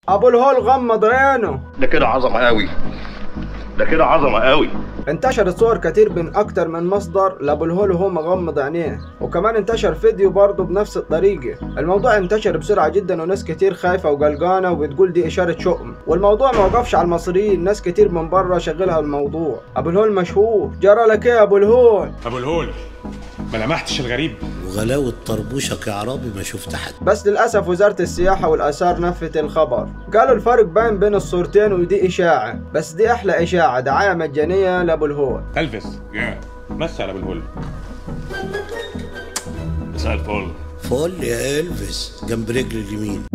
ابو الهول غمض عينه ده كده عظمه قوي ده كده عظمه قوي انتشرت صور كتير من اكتر من مصدر لابو الهول وهو مغمض عينيه وكمان انتشر فيديو برضه بنفس الطريقة الموضوع انتشر بسرعة جدا وناس كتير خايفة وقلقانة وبتقول دي اشارة شؤم والموضوع ما وقفش على المصريين ناس كتير من بره شغلها الموضوع ابو الهول مشهور جرى لك ايه يا ابو الهول ابو الهول ما لمحتش الغريب وغلاوة طربوشك يا عرابي ما شفت حد بس للأسف وزارة السياحة والآثار نفت الخبر قالوا الفرق باين بين الصورتين ودي إشاعة بس دي أحلى إشاعة دعاية مجانية لأبو الهول الفس يا مسي على ابو الهول مساء الفل فول يا الفيس جنب رجل اليمين